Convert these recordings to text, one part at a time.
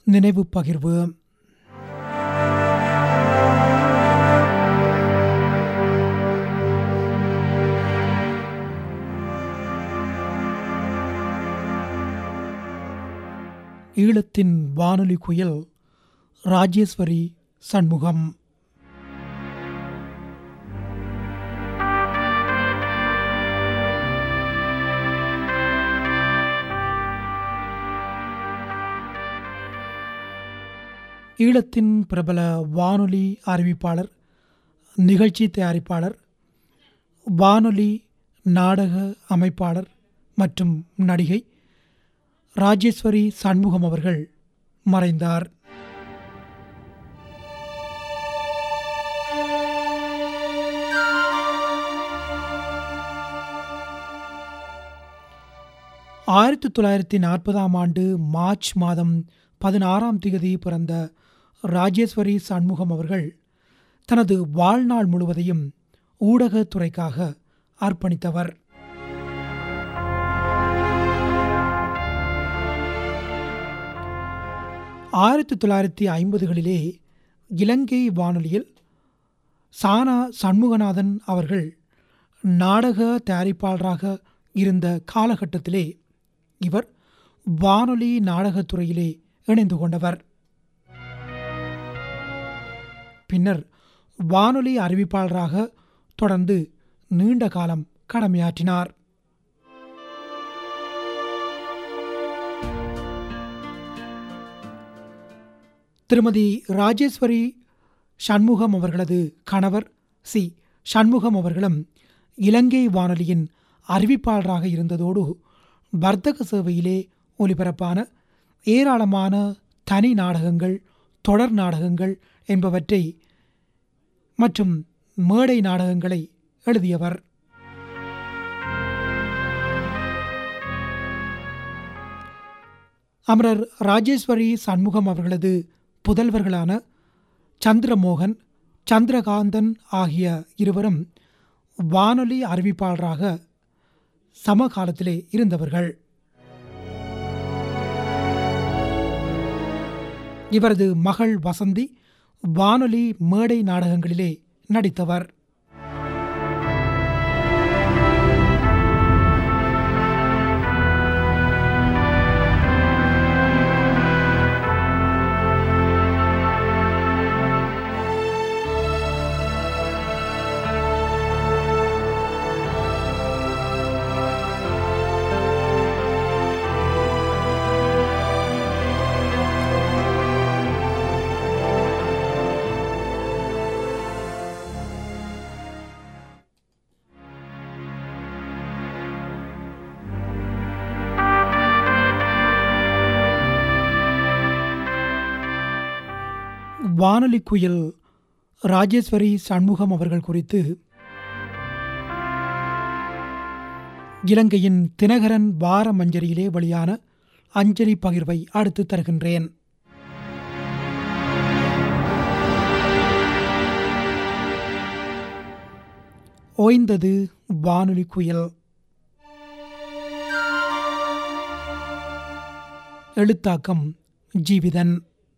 நினைவு பகிர்வு ஈழத்தின் வானொலி குயில் ராஜேஸ்வரி சண்முகம் ஈழத்தின் பிரபல வானொலி அறிவிப்பாளர் நிகழ்ச்சி தயாரிப்பாளர் வானொலி நாடக அமைப்பாளர் மற்றும் நடிகை ராஜேஸ்வரி சண்முகம் அவர்கள் மறைந்தார் ஆயிரத்தி தொள்ளாயிரத்தி நாற்பதாம் ஆண்டு மார்ச் மாதம் பதினாறாம் தேதி பிறந்த ராஜேஸ்வரி சண்முகம் அவர்கள் தனது வாழ்நாள் முழுவதையும் ஊடகத் துறைக்காக அர்ப்பணித்தவர் ஆயிரத்தி தொள்ளாயிரத்தி ஐம்பதுகளிலே இலங்கை வானொலியில் சானா சண்முகநாதன் அவர்கள் நாடக தயாரிப்பாளராக இருந்த காலகட்டத்திலே இவர் வானொலி நாடகத்துறையிலே இணைந்து கொண்டவர் பின்னர் வானொலி அறிவிப்பாளராக தொடர்ந்து நீண்ட காலம் கடமையாற்றினார் திருமதி ராஜேஸ்வரி சண்முகம் அவர்களது கணவர் சி சண்முகம் அவர்களும் இலங்கை வானொலியின் அறிவிப்பாளராக இருந்ததோடு வர்த்தக சேவையிலே ஒலிபரப்பான ஏராளமான தனி நாடகங்கள் தொடர் நாடகங்கள் என்பவற்றை மற்றும் மேடை நாடகங்களை எழுதியவர் அமரர் ராஜேஸ்வரி சண்முகம் அவர்களது புதல்வர்களான சந்திரமோகன் சந்திரகாந்தன் ஆகிய இருவரும் வானொலி அறிவிப்பாளராக சமகாலத்திலே இருந்தவர்கள் இவரது மகள் வசந்தி வானொலி மேடை நாடகங்களிலே நடித்தவர் வானொலி குயில் ராஜேஸ்வரி சண்முகம் அவர்கள் குறித்து இலங்கையின் தினகரன் வார மஞ்சரியிலே வெளியான அஞ்சலி பகிர்வை அடுத்து தருகின்றேன் ஓய்ந்தது வானொலி குயில் எழுத்தாக்கம் ஜீவிதன்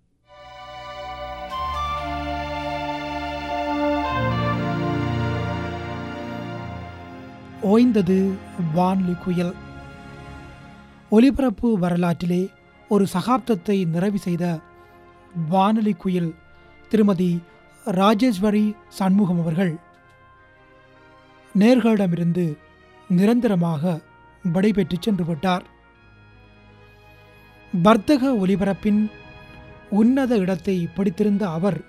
ஓய்ந்தது வான்லி குயில் ஒலிபரப்பு வரலாற்றிலே ஒரு சகாப்தத்தை நிறைவு செய்த வானொலி குயில் திருமதி ராஜேஸ்வரி சண்முகம் அவர்கள் நேர்களிடமிருந்து நிரந்தரமாக விடைபெற்று சென்று விட்டார் வர்த்தக ஒலிபரப்பின் உன்னத இடத்தை பிடித்திருந்த அவர்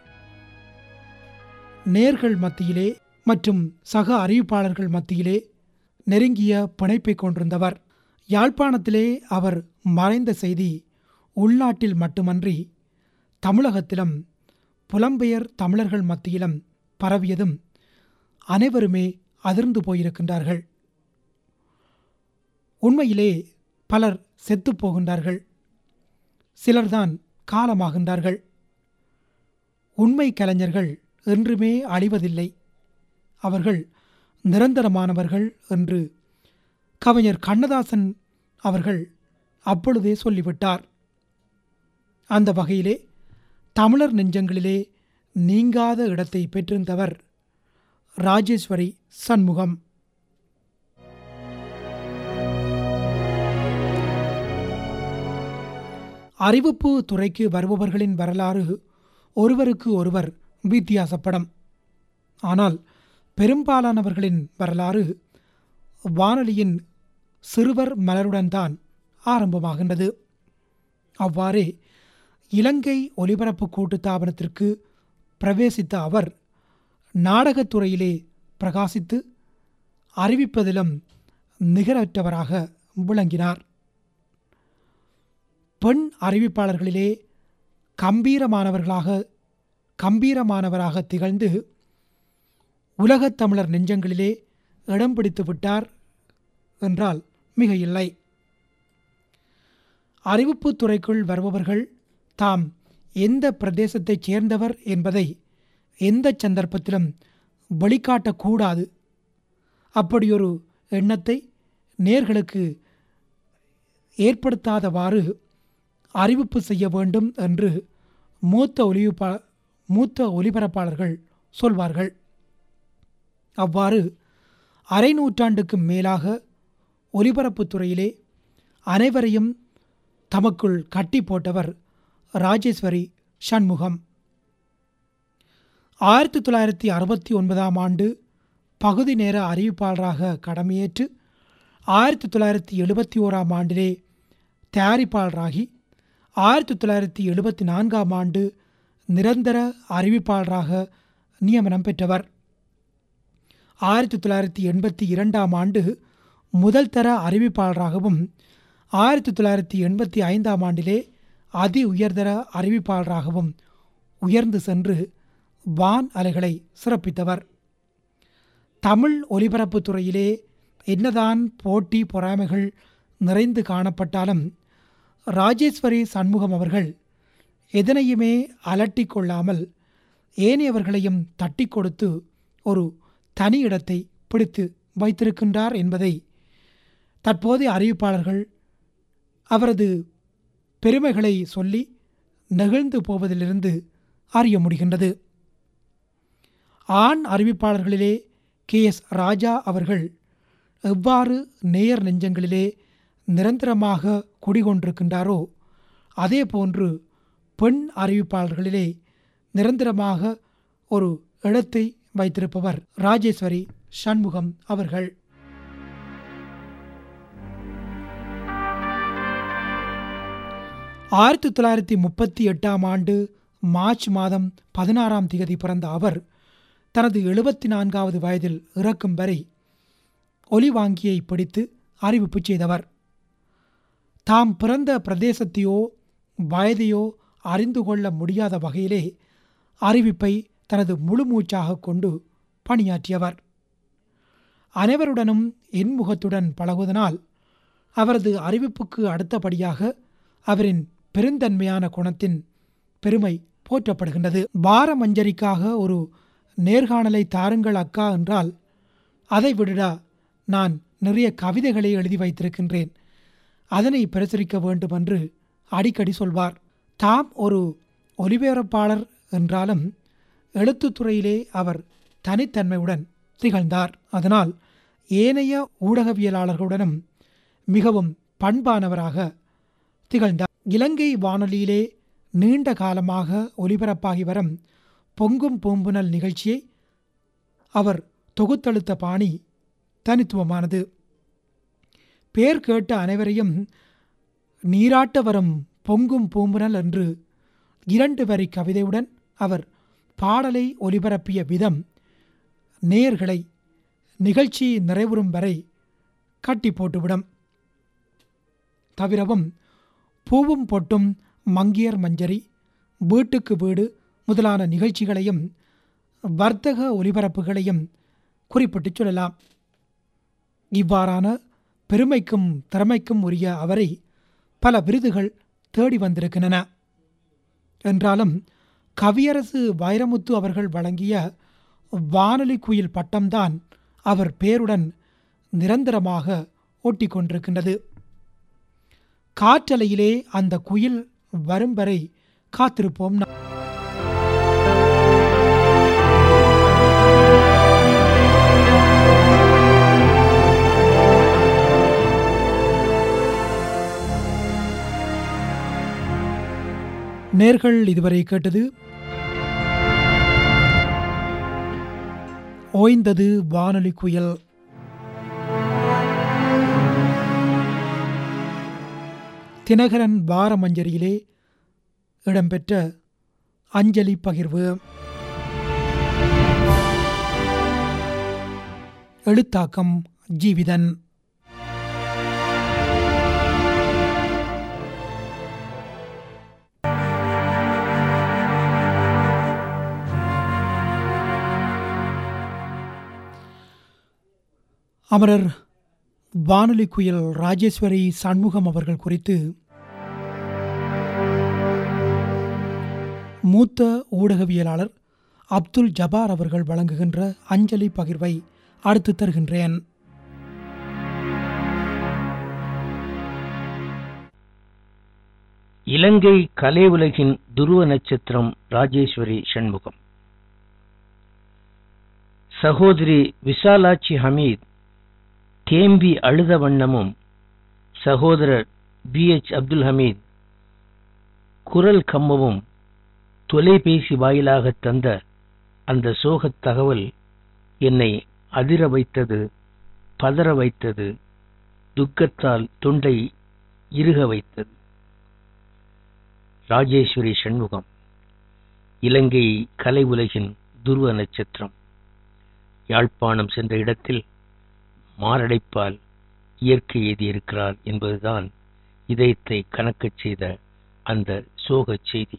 நேர்கள் மத்தியிலே மற்றும் சக அறிவிப்பாளர்கள் மத்தியிலே நெருங்கிய பிணைப்பை கொண்டிருந்தவர் யாழ்ப்பாணத்திலே அவர் மறைந்த செய்தி உள்நாட்டில் மட்டுமன்றி தமிழகத்திலும் புலம்பெயர் தமிழர்கள் மத்தியிலும் பரவியதும் அனைவருமே அதிர்ந்து போயிருக்கின்றார்கள் உண்மையிலே பலர் செத்துப் போகின்றார்கள் சிலர்தான் காலமாகின்றார்கள் உண்மை கலைஞர்கள் என்றுமே அழிவதில்லை அவர்கள் நிரந்தரமானவர்கள் என்று கவிஞர் கண்ணதாசன் அவர்கள் அப்பொழுதே சொல்லிவிட்டார் அந்த வகையிலே தமிழர் நெஞ்சங்களிலே நீங்காத இடத்தை பெற்றிருந்தவர் ராஜேஸ்வரி சண்முகம் அறிவிப்பு துறைக்கு வருபவர்களின் வரலாறு ஒருவருக்கு ஒருவர் வித்தியாசப்படும் ஆனால் பெரும்பாலானவர்களின் வரலாறு வானொலியின் சிறுவர் மலருடன் தான் ஆரம்பமாகின்றது அவ்வாறே இலங்கை ஒலிபரப்பு கூட்டுத்தாபனத்திற்கு பிரவேசித்த அவர் நாடகத்துறையிலே பிரகாசித்து அறிவிப்பதிலும் நிகரற்றவராக விளங்கினார் பெண் அறிவிப்பாளர்களிலே கம்பீரமானவர்களாக கம்பீரமானவராக திகழ்ந்து உலகத் தமிழர் நெஞ்சங்களிலே இடம் பிடித்து விட்டார் என்றால் மிக இல்லை அறிவிப்புத் துறைக்குள் வருபவர்கள் தாம் எந்த பிரதேசத்தைச் சேர்ந்தவர் என்பதை எந்த சந்தர்ப்பத்திலும் வெளிக்காட்டக்கூடாது அப்படியொரு எண்ணத்தை நேர்களுக்கு ஏற்படுத்தாதவாறு அறிவிப்பு செய்ய வேண்டும் என்று மூத்த ஒலிபா மூத்த ஒலிபரப்பாளர்கள் சொல்வார்கள் அவ்வாறு அரை நூற்றாண்டுக்கு மேலாக ஒலிபரப்புத் துறையிலே அனைவரையும் தமக்குள் கட்டி போட்டவர் ராஜேஸ்வரி சண்முகம் ஆயிரத்தி தொள்ளாயிரத்தி அறுபத்தி ஒன்பதாம் ஆண்டு பகுதி நேர அறிவிப்பாளராக கடமையேற்று ஆயிரத்தி தொள்ளாயிரத்தி எழுபத்தி ஓராம் ஆண்டிலே தயாரிப்பாளராகி ஆயிரத்தி தொள்ளாயிரத்தி எழுபத்தி நான்காம் ஆண்டு நிரந்தர அறிவிப்பாளராக நியமனம் பெற்றவர் ஆயிரத்தி தொள்ளாயிரத்தி எண்பத்தி இரண்டாம் ஆண்டு முதல் தர அறிவிப்பாளராகவும் ஆயிரத்தி தொள்ளாயிரத்தி எண்பத்தி ஐந்தாம் ஆண்டிலே அதி உயர்தர அறிவிப்பாளராகவும் உயர்ந்து சென்று வான் அலைகளை சிறப்பித்தவர் தமிழ் ஒலிபரப்புத் துறையிலே என்னதான் போட்டி பொறாமைகள் நிறைந்து காணப்பட்டாலும் ராஜேஸ்வரி சண்முகம் அவர்கள் எதனையுமே அலட்டி கொள்ளாமல் ஏனையவர்களையும் தட்டி கொடுத்து ஒரு தனி இடத்தை பிடித்து வைத்திருக்கின்றார் என்பதை தற்போதைய அறிவிப்பாளர்கள் அவரது பெருமைகளை சொல்லி நெகிழ்ந்து போவதிலிருந்து அறிய முடிகின்றது ஆண் அறிவிப்பாளர்களிலே கே எஸ் ராஜா அவர்கள் எவ்வாறு நேயர் நெஞ்சங்களிலே நிரந்தரமாக குடிகொண்டிருக்கின்றாரோ அதே போன்று பெண் அறிவிப்பாளர்களிலே நிரந்தரமாக ஒரு இடத்தை வைத்திருப்பவர் ராஜேஸ்வரி சண்முகம் அவர்கள் ஆயிரத்தி தொள்ளாயிரத்தி முப்பத்தி எட்டாம் ஆண்டு மார்ச் மாதம் பதினாறாம் தேதி பிறந்த அவர் தனது எழுபத்தி நான்காவது வயதில் இறக்கும் வரை ஒலிவாங்கியை பிடித்து அறிவிப்பு செய்தவர் தாம் பிறந்த பிரதேசத்தையோ வயதையோ அறிந்து கொள்ள முடியாத வகையிலே அறிவிப்பை தனது முழு மூச்சாக கொண்டு பணியாற்றியவர் அனைவருடனும் இன்முகத்துடன் பழகுவதனால் அவரது அறிவிப்புக்கு அடுத்தபடியாக அவரின் பெருந்தன்மையான குணத்தின் பெருமை போற்றப்படுகின்றது வார மஞ்சரிக்காக ஒரு நேர்காணலை தாருங்கள் அக்கா என்றால் அதை விடடா நான் நிறைய கவிதைகளை எழுதி வைத்திருக்கின்றேன் அதனை பிரசுரிக்க வேண்டும் என்று அடிக்கடி சொல்வார் தாம் ஒரு ஒலிபரப்பாளர் என்றாலும் எழுத்துத்துறையிலே அவர் தனித்தன்மையுடன் திகழ்ந்தார் அதனால் ஏனைய ஊடகவியலாளர்களுடனும் மிகவும் பண்பானவராக திகழ்ந்தார் இலங்கை வானொலியிலே நீண்ட காலமாக ஒலிபரப்பாகி வரும் பொங்கும் பூம்புனல் நிகழ்ச்சியை அவர் தொகுத்தெழுத்த பாணி தனித்துவமானது பேர் கேட்ட அனைவரையும் நீராட்ட வரும் பொங்கும் பூம்புனல் என்று இரண்டு வரி கவிதையுடன் அவர் பாடலை ஒலிபரப்பிய விதம் நேயர்களை நிகழ்ச்சி நிறைவுறும் வரை கட்டி போட்டுவிடும் தவிரவும் பூவும் பொட்டும் மங்கியர் மஞ்சரி வீட்டுக்கு வீடு முதலான நிகழ்ச்சிகளையும் வர்த்தக ஒலிபரப்புகளையும் குறிப்பிட்டு சொல்லலாம் இவ்வாறான பெருமைக்கும் திறமைக்கும் உரிய அவரை பல விருதுகள் தேடி வந்திருக்கின்றன என்றாலும் கவியரசு வைரமுத்து அவர்கள் வழங்கிய வானொலி குயில் பட்டம்தான் அவர் பேருடன் நிரந்தரமாக ஒட்டிக்கொண்டிருக்கின்றது காற்றலையிலே அந்த குயில் வரும் வரை காத்திருப்போம் நேர்கள் இதுவரை கேட்டது ஓய்ந்தது வானொலி குயல் தினகரன் வாரமஞ்சரியிலே இடம்பெற்ற அஞ்சலி பகிர்வு எழுத்தாக்கம் ஜீவிதன் அமரர் வானொலி குயில் ராஜேஸ்வரி சண்முகம் அவர்கள் குறித்து மூத்த ஊடகவியலாளர் அப்துல் ஜபார் அவர்கள் வழங்குகின்ற அஞ்சலி பகிர்வை அடுத்து தருகின்றேன் இலங்கை கலை உலகின் துருவ நட்சத்திரம் ராஜேஸ்வரி சண்முகம் சகோதரி விசாலாட்சி ஹமீத் தேம்பி அழுத வண்ணமும் சகோதரர் பி எச் அப்துல் ஹமீத் குரல் கம்பமும் தொலைபேசி வாயிலாக தந்த அந்த சோகத் தகவல் என்னை அதிர வைத்தது பதற வைத்தது துக்கத்தால் தொண்டை இறுக வைத்தது ராஜேஸ்வரி சண்முகம் இலங்கை கலை உலகின் துருவ நட்சத்திரம் யாழ்ப்பாணம் சென்ற இடத்தில் மாரடைப்பால் இயற்கை எழுதியிருக்கிறார் என்பதுதான் இதயத்தை கணக்கச் செய்த அந்த சோகச் செய்தி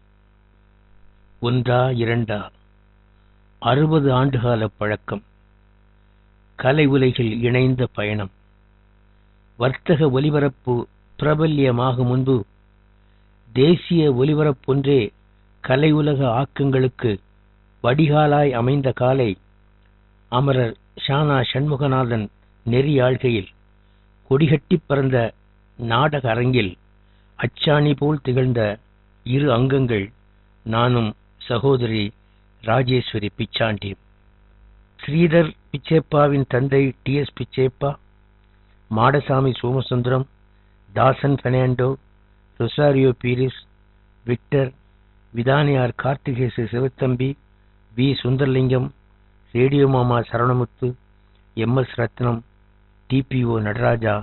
ஒன்றா இரண்டா அறுபது ஆண்டுகால பழக்கம் கலை உலகில் இணைந்த பயணம் வர்த்தக ஒலிபரப்பு பிரபல்யமாக முன்பு தேசிய ஒலிபரப்பொன்றே கலை உலக ஆக்கங்களுக்கு வடிகாலாய் அமைந்த காலை அமரர் ஷானா சண்முகநாதன் நெறியாழ்கையில் கொடிகட்டி பறந்த நாடக அரங்கில் அச்சாணி போல் திகழ்ந்த இரு அங்கங்கள் நானும் சகோதரி ராஜேஸ்வரி பிச்சாண்டி ஸ்ரீதர் பிச்சேப்பாவின் தந்தை T S Pichappa Madasamy Somasundaram Dasan Fernando Rosario Peiris Victor Vithaniyar Karthigesu Sivathamby V Sundaralingam radio மாமா சரவணமுத்து எம் எஸ் ரத்னம் டிபிஓ நடராஜா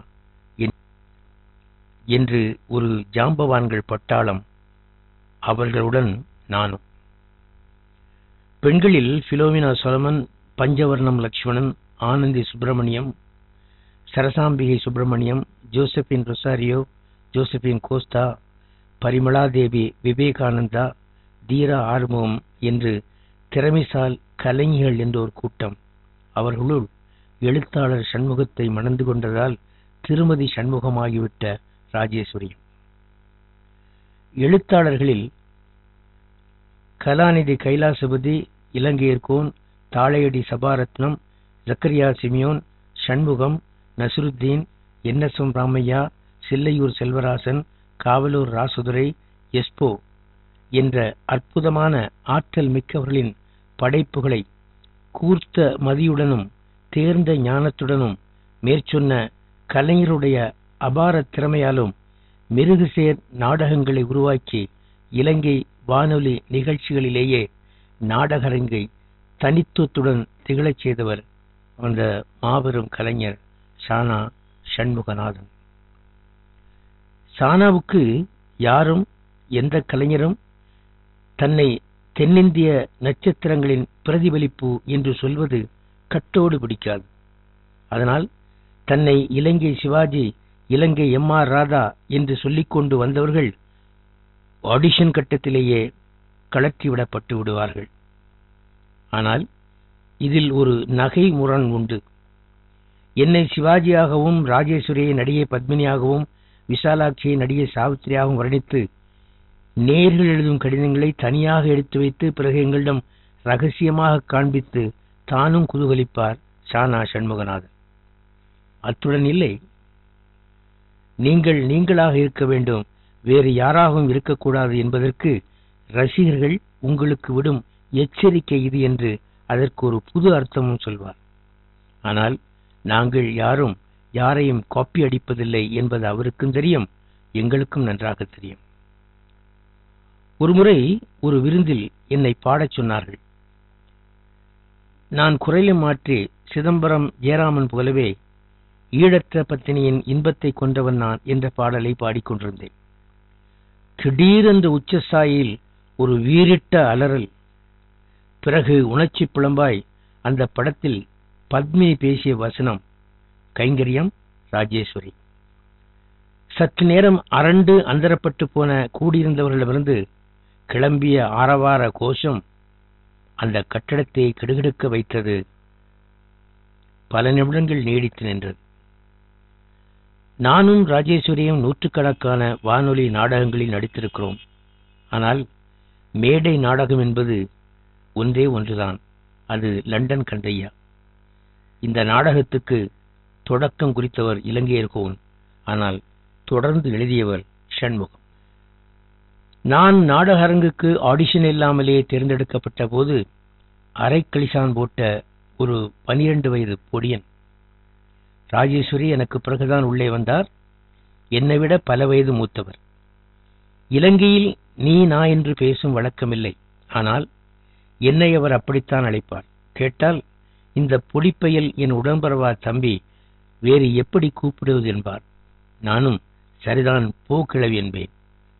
என்று ஒரு ஜாம்பவான்கள் பட்டாளம் அவர்களுடன் நானும் பெண்களில் பிலோமினா சொலமன் பஞ்சவர்ணம் லக்ஷ்மணன் ஆனந்தி சுப்பிரமணியம் சரசாம்பிகை சுப்பிரமணியம் ஜோசபின் ரொசாரியோ ஜோசபின் கோஸ்தா பரிமளாதேவி விவேகானந்தா தீரா ஆர்வம் என்று திறமைசால் கலைஞர்கள் என்ற ஒரு கூட்டம் அவர்களுள் எழுத்தாளர் சண்முகத்தை மணந்து கொண்டதால் திருமதி சண்முகமாகிவிட்ட ராஜேஸ்வரி எழுத்தாளர்களில் கலாநிதி Kailasapathy Ilankaiyarkone Thalaiyadi Sabaratnam Zachariah Simeon Shanmugam Nasurudeen N S M Ramaiah Sillaiyur Selvarasan Kavalur Rasadurai Espo என்ற அற்புதமான ஆற்றல் மிக்கவர்களின் படைப்புகளை கூர்த்த மதியுடனும் தேர்ந்த ஞானத்துடனும் மேற்சொன்ன கலைஞருடைய அபார திறமையாலும் மிருகுசேர் நாடகங்களை உருவாக்கி இலங்கை வானொலி நிகழ்ச்சிகளிலேயே நாடகரங்கை தனித்துவத்துடன் திகழச் செய்தவர் அந்த மாபெரும் கலைஞர் சானா சண்முகநாதன் சானாவுக்கு யாரும் எந்த கலைஞரும் தன்னை தென்னிந்திய நட்சத்திரங்களின் பிரதிபலிப்பு என்று சொல்வது கட்டோடு பிடிக்காது அதனால் தன்னை இலங்கை சிவாஜி இலங்கை எம் ஆர் ராதா என்று சொல்லிக்கொண்டு வந்தவர்கள் ஆடிஷன் கட்டத்திலேயே கலற்றிவிடப்பட்டு விடுவார்கள் ஆனால் இதில் ஒரு நகை முரண் உண்டு என்னை சிவாஜியாகவும் ராஜேஸ்வரியை நடிகை பத்மினியாகவும் விசாலாட்சியை நடிகை சாவித்திரியாகவும் வர்ணித்து நேர்கள் எழுதும் கடிதங்களை தனியாக எடுத்து வைத்து பிறகு எங்களிடம் ரகசியமாக காண்பித்து தானும் குதூகலிப்பார் ஷானா சண்முகநாதன் அத்துடன் இல்லை நீங்கள் நீங்களாக இருக்க வேண்டும் வேறு யாராகவும் இருக்கக்கூடாது என்பதற்கு ரசிகர்கள் உங்களுக்கு விடும் எச்சரிக்கை இது என்று அதற்கு ஒரு புது அர்த்தமும் சொல்வார் ஆனால் நாங்கள் யாரும் யாரையும் காப்பி அடிப்பதில்லை என்பது அவருக்கும் தெரியும் எங்களுக்கும் நன்றாக தெரியும் ஒருமுறை ஒரு விருந்தில் என்னை பாடச் சொன்னார்கள் நான் குரலை மாற்றி சிதம்பரம் ஜெயராமன் போலவே ஈழற்ற பத்தினியின் இன்பத்தை கொண்டவன் நான் என்ற பாடலை பாடிக்கொண்டிருந்தேன் திடீரென்று உச்சசாயில் ஒரு வீரிட்ட அலறல் பிறகு உணர்ச்சி புலம்பாய் அந்த படத்தில் பத்மினி பேசிய வசனம் கைங்கரியம் ராஜேஸ்வரி சற்று நேரம் அரண்டு அந்தரப்பட்டு போன கூடியிருந்தவர்களிடமிருந்து கிளம்பிய ஆரவார கோஷம் அந்த கட்டடத்தை கிடுகிடுக்க வைத்தது பல நிமிடங்கள் நீடித்து நின்றது நானும் ராஜேஸ்வரியும் நூற்றுக்கணக்கான வானொலி நாடகங்களில் நடித்திருக்கிறோம் ஆனால் மேடை நாடகம் என்பது ஒன்றே ஒன்றுதான் அது லண்டன் கண்டையா இந்த நாடகத்துக்கு தொடக்கம் குறித்தவர் இலங்கையர்கோன் ஆனால் தொடர்ந்து எழுதியவர் ஷண்முகம் நான் நாடக அரங்குக்கு ஆடிஷன் இல்லாமலே தேர்ந்தெடுக்கப்பட்ட போது அரைக்களிசான் போட்ட ஒரு பனிரெண்டு வயது பொடியன் ராஜேஸ்வரி எனக்கு பிறகுதான் உள்ளே வந்தார் என்னை விட பல வயது மூத்தவர் இலங்கையில் நீ நான் என்று பேசும் வழக்கமில்லை ஆனால் என்னை அவர் அப்படித்தான் அழைப்பார் கேட்டால் இந்த பொடிப்பையில் என் உடன்பரவா தம்பி வேறு எப்படி கூப்பிடுவது என்பார் நானும் சரிதான் போ கிழவி என்பேன்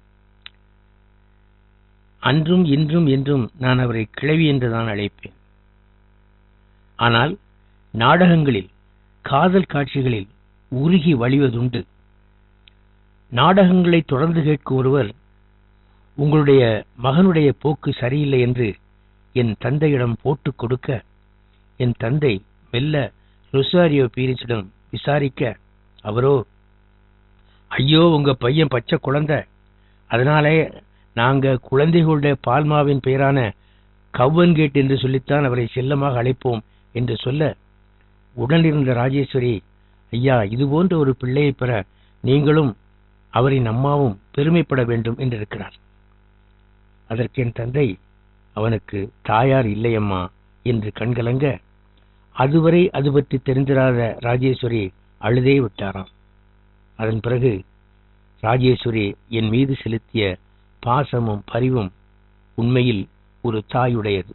அன்றும் இன்றும் என்றும் நான் அவரை கிழவி என்றுதான் அழைப்பேன் ஆனால் நாடகங்களில் காதல் காட்சிகளில் உருகி வழிவதுண்டு நாடகங்களை தொடர்ந்து கேட்கும் ஒருவர் உங்களுடைய மகனுடைய போக்கு சரியில்லை என்று என் தந்தையிடம் போட்டுக் கொடுக்க என் தந்தை மெல்ல ரொசாரியோ பீரிஸிடம் விசாரிக்க அவரோ ஐயோ உங்க பையன் பச்சை குழந்தை அதனாலே நாங்க குழந்தைகளுடைய பால்மாவின் பெயரான கவ்வன் கேட் என்று சொல்லித்தான் அவரை செல்லமாக அழைப்போம் என்று சொல்ல உடனிருந்த ராஜேஸ்வரி ஐயா இது போன்ற ஒரு பிள்ளையை பெற நீங்களும் அவரின் அம்மாவும் பெருமைப்பட வேண்டும் என்றிருக்கிறார் அதற்கு என் தந்தை அவனுக்கு தாயார் இல்லையம்மா என்று கண்கலங்க அதுவரை அது பற்றி தெரிந்திராத ராஜேஸ்வரி அழுதே விட்டாராம் அதன் பிறகு ராஜேஸ்வரி என் மீது செலுத்திய பாசமும் பரிவும் உண்மையில் ஒரு தாயுடையது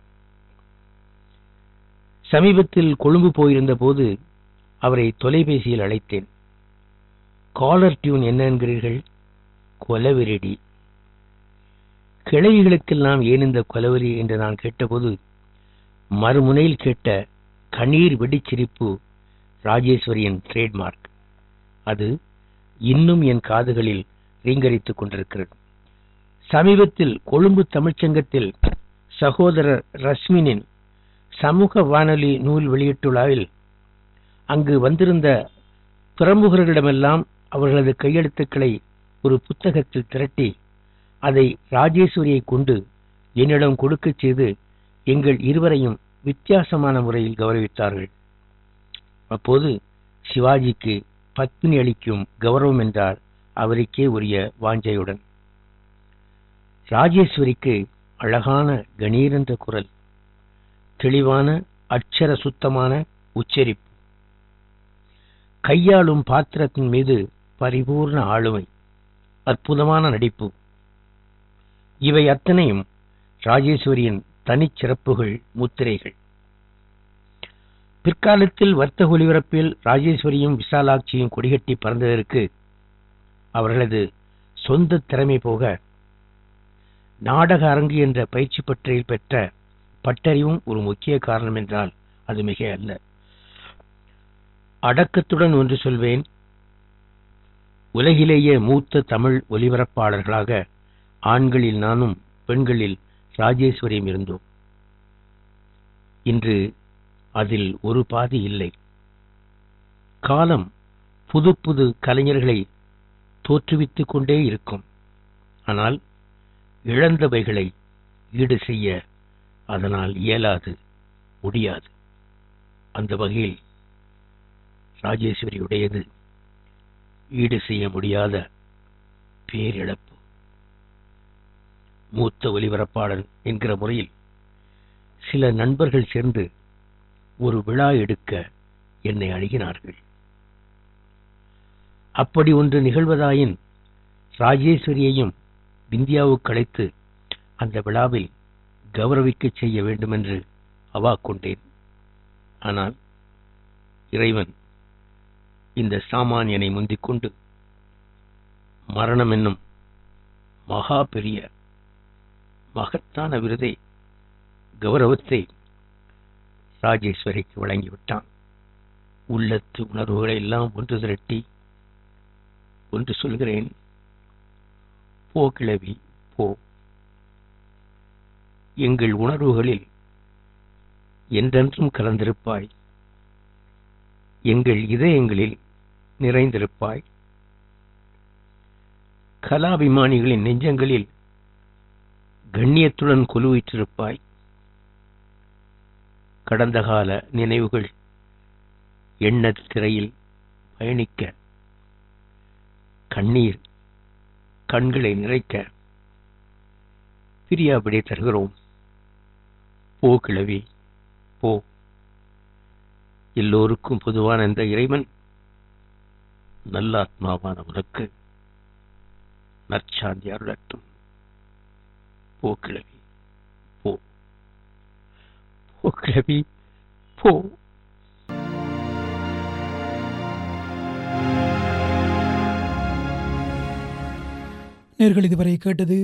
சமீபத்தில் கொழும்பு போயிருந்த போது அவரை தொலைபேசியில் அழைத்தேன் காலர் டியூன் என்ன என்கிறீர்கள் கொலவெறிடி கிழவிகளுக்கெல்லாம் ஏன் இந்த கொலவெறி என்று நான் கேட்டபோது மறுமுனையில் கேட்ட கண்ணீர் வெடிச்சிரிப்பு ராஜேஸ்வரியின் ட்ரேட்மார்க் அது இன்னும் என் காதுகளில் ரீங்கரித்துக் கொண்டிருக்கிறது சமீபத்தில் கொழும்பு தமிழ்ச்சங்கத்தில் சகோதரர் ரஸ்மினின் சமூக வானொலி நூல் வெளியிட்டுள்ளாவில் அங்கு வந்திருந்த பிரமுகர்களிடமெல்லாம் அவர்களது கையெழுத்துக்களை ஒரு புத்தகத்தில் திரட்டி அதை ராஜேஸ்வரியை கொண்டு என்னிடம் கொடுக்கச் செய்து எங்கள் இருவரையும் வித்தியாசமான முறையில் கௌரவித்தார்கள் அப்போது சிவாஜிக்கு பத்மினி அளிக்கும் கௌரவம் என்றால் அவருக்கே உரிய வாஞ்சையுடன் ராஜேஸ்வரிக்கு அழகான கணீரென்ற குரல் தெளிவான அட்சர சுத்தமான உச்சரிப்பு கையாளும் பாத்திரத்தின் மீது பரிபூர்ண ஆளுமை அற்புதமான நடிப்பு இவை அத்தனையும் ராஜேஸ்வரியின் தனிச்சிறப்புகள் முத்திரைகள் பிற்காலத்தில் வர்த்தக ஒலிபரப்பில் ராஜேஸ்வரியும் விசாலாட்சியும் கொடிகட்டி பறந்ததற்கு அவர்களது சொந்த திறமை போக நாடக அரங்கு என்ற பயிற்சி பற்றியில் பெற்ற பட்டறிவும் ஒரு முக்கிய காரணம் என்றால் அது மிக அல்ல அடக்கத்துடன் ஒன்று சொல்வேன் உலகிலேயே மூத்த தமிழ் ஒலிபரப்பாளர்களாக ஆண்களில் நானும் பெண்களில் ராஜேஸ்வரியும் இருந்தோம் இன்று அதில் ஒரு பாதி இல்லை காலம் புது புது கலைஞர்களை தோற்றுவித்துக் கொண்டே இருக்கும் ஆனால் இழந்தவைகளை ஈடு செய்ய அதனால் இயலாது முடியாது அந்த வகையில் ராஜேஸ்வரியுடையது ஈடு செய்ய முடியாத பேரிழப்பு மூத்த ஒலிபரப்பாளர் என்கிற முறையில் சில நண்பர்கள் சேர்ந்து ஒரு விழா எடுக்க என்னை அணுகினார்கள் அப்படி ஒன்று நிகழ்வதாயின் ராஜேஸ்வரியையும் இந்தியாவுக்கு அழைத்து அந்த விழாவில் கௌரவிக்கச் செய்ய வேண்டுமென்று அவா கொண்டேன் ஆனால் இறைவன் இந்த சாமானியனை முந்திக் கொண்டு மரணம் என்னும் மகா பெரிய மகத்தான விருதை கௌரவத்தை ராஜேஸ்வரிக்கு வழங்கிவிட்டான் உள்ளத்து உணர்வுகளை எல்லாம் ஒன்று திரட்டி ஒன்று சொல்கிறேன் போ கிழவி போ எங்கள் உணர்வுகளில் என்றென்றும் கலந்திருப்பாய் எங்கள் இதயங்களில் நிறைந்திருப்பாய் கலாபிமானிகளின் நெஞ்சங்களில் கண்ணியத்துடன் கொலுவிற்றிருப்பாய் கடந்த கால நினைவுகள் எண்ணத் திரையில் பயணிக்க கண்ணீர் கண்களை நிறைக்க பிரியாவிடை தருகிறோம் போ கிழவி போ எல்லோருக்கும் பொதுவான இந்த இறைவன் நல்ல ஆத்மாவான உனக்கு நற்சாந்தி அருளட்டும் போ கிழவி போ போ கிழவி போ நேர்கள் இதுவரை கேட்டது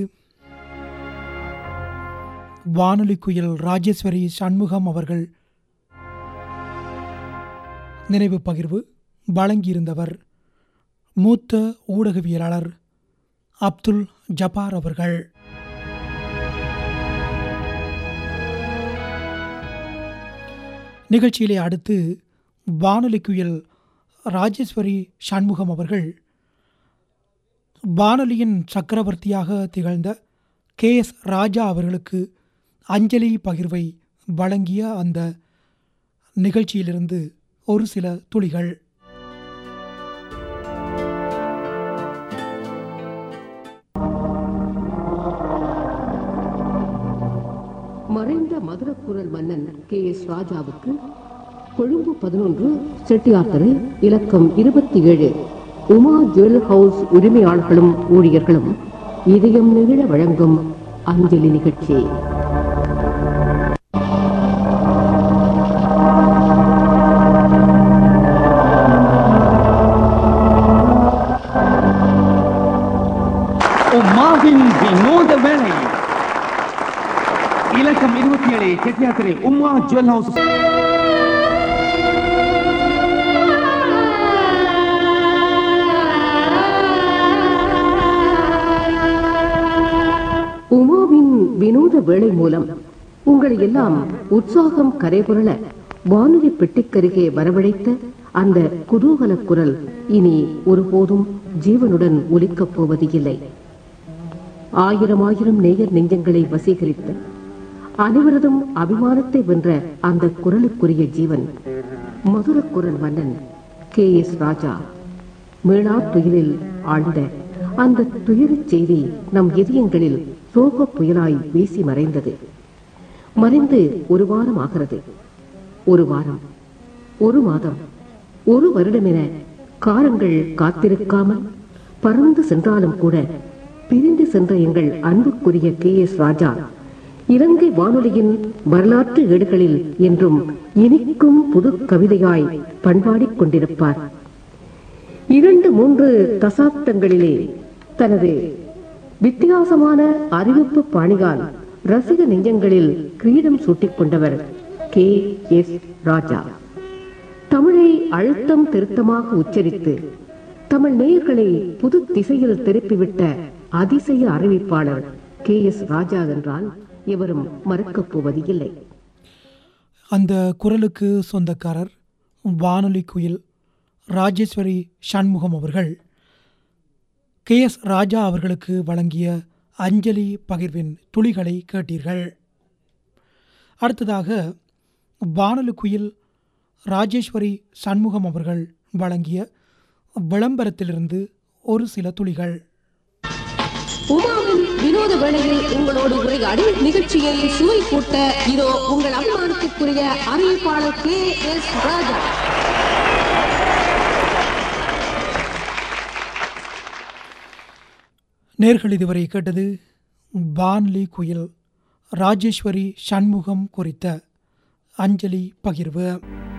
வானொலி குயில் ராஜேஸ்வரி சண்முகம் அவர்கள் நினைவு பகிர்வு வழங்கியிருந்தவர் மூத்த ஊடகவியலாளர் அப்துல் ஜபார் அவர்கள் நிகழ்ச்சியிலே அடுத்து வானொலி குயில் ராஜேஸ்வரி சண்முகம் அவர்கள் வானொலியின் சக்கரவர்த்தியாக திகழ்ந்த கே எஸ் ராஜா அவர்களுக்கு அஞ்சலி பகிர்வை வழங்கிய அந்த நிகழ்ச்சியிலிருந்து ஒரு சில துளிகள் மறைந்த மதுரக்குரல் மன்னன் கே எஸ் ராஜாவுக்கு கொழும்பு பதினொன்று செட்டியார் தெரு இலக்கம் இருபத்தி ஏழு உமா ஜுவல் ஹவுஸ் உரிமையாளர்களும் ஊழியர்களும் இதயம் நெகிழ வழங்கும் அஞ்சலி நிகழ்ச்சி உம்மாவின் வினோத வேலை இலக்கம் இருபத்தி ஏழு செட்டியாத்திரை உம்மா ஜுவல் ஹவுஸ் உமாவின் வினோத வேலை மூலம் உங்களை எல்லாம் உற்சாகம் கரைபுரள வானொலி பெட்டிக்கருகே வரவழைத்த அந்த குதூகல குரல் இனி ஒருபோதும் ஜீவனுடன் ஒலிக்கப் போவது இல்லை ஆயிரம் ஆயிரம் நேயர் நெஞ்சங்களை வசீகரித்த அனைவரதும் அபிமானத்தை வென்ற அந்த குரலுக்குரிய ஜீவன் மதுர குரல் மன்னன் கே எஸ் ராஜா மீளா துயிலில் ஆழ்ந்த அந்த துயரச் செய்தி நம் இதயங்களில் சோக புயலாய் வீசி மறைந்தது மறைந்து ஒரு வாரம் ஆகிறது ஒரு வாரம் ஒரு மாதம் ஒரு வருடம் என காலங்கள் காத்திருக்காமல் பறந்து சென்றாலும் கூட பிரிந்து சென்ற எங்கள் அன்புக்குரிய கே எஸ் ராஜா இலங்கை வானொலியின் வரலாற்று ஏடுகளில் என்றும் இனிக்கும் புது கவிதையாய் பண்பாடிக் கொண்டிருப்பார் இரண்டு மூன்று தசாப்தங்களிலே தனது வித்தியாசமான அறிவிப்பு பாணிகால் ரசிக நெஞ்சங்களில் கிரீடம் சூட்டிக் கொண்டவர் கே எஸ் ராஜா தமிழை அழுத்தம் திருத்தமாக உச்சரித்து தமிழ் நேயர்களை புது திசையில் திருப்பிவிட்ட அதிசய அறிவிப்பாளர் கே எஸ் ராஜா என்றால் எவரும் மறுக்கப் போவது இல்லை அந்த குரலுக்கு சொந்தக்காரர் வானொலி குயில் ராஜேஸ்வரி சண்முகம் அவர்கள் கே எஸ் ராஜா அவர்களுக்கு வழங்கிய அஞ்சலி பகிர்வின் துளிகளை கேட்டீர்கள் அடுத்ததாக வானொலி குயில் ராஜேஸ்வரி சண்முகம் அவர்கள் வழங்கிய விளம்பரத்திலிருந்து ஒரு சில துளிகள் உமாவின் வினோத வேளையில் உங்களோடு உரையாடி நிகழ்ச்சியை சுவை கூட்ட இதோ உங்கள் அபிமானத்திற்குரிய அறிவிப்பாளர் கே எஸ் ராஜா நேர்கள் இதுவரை கேட்டது பான்லி குயில் ராஜேஸ்வரி சண்முகம் குறித்த அஞ்சலி பகிர்வு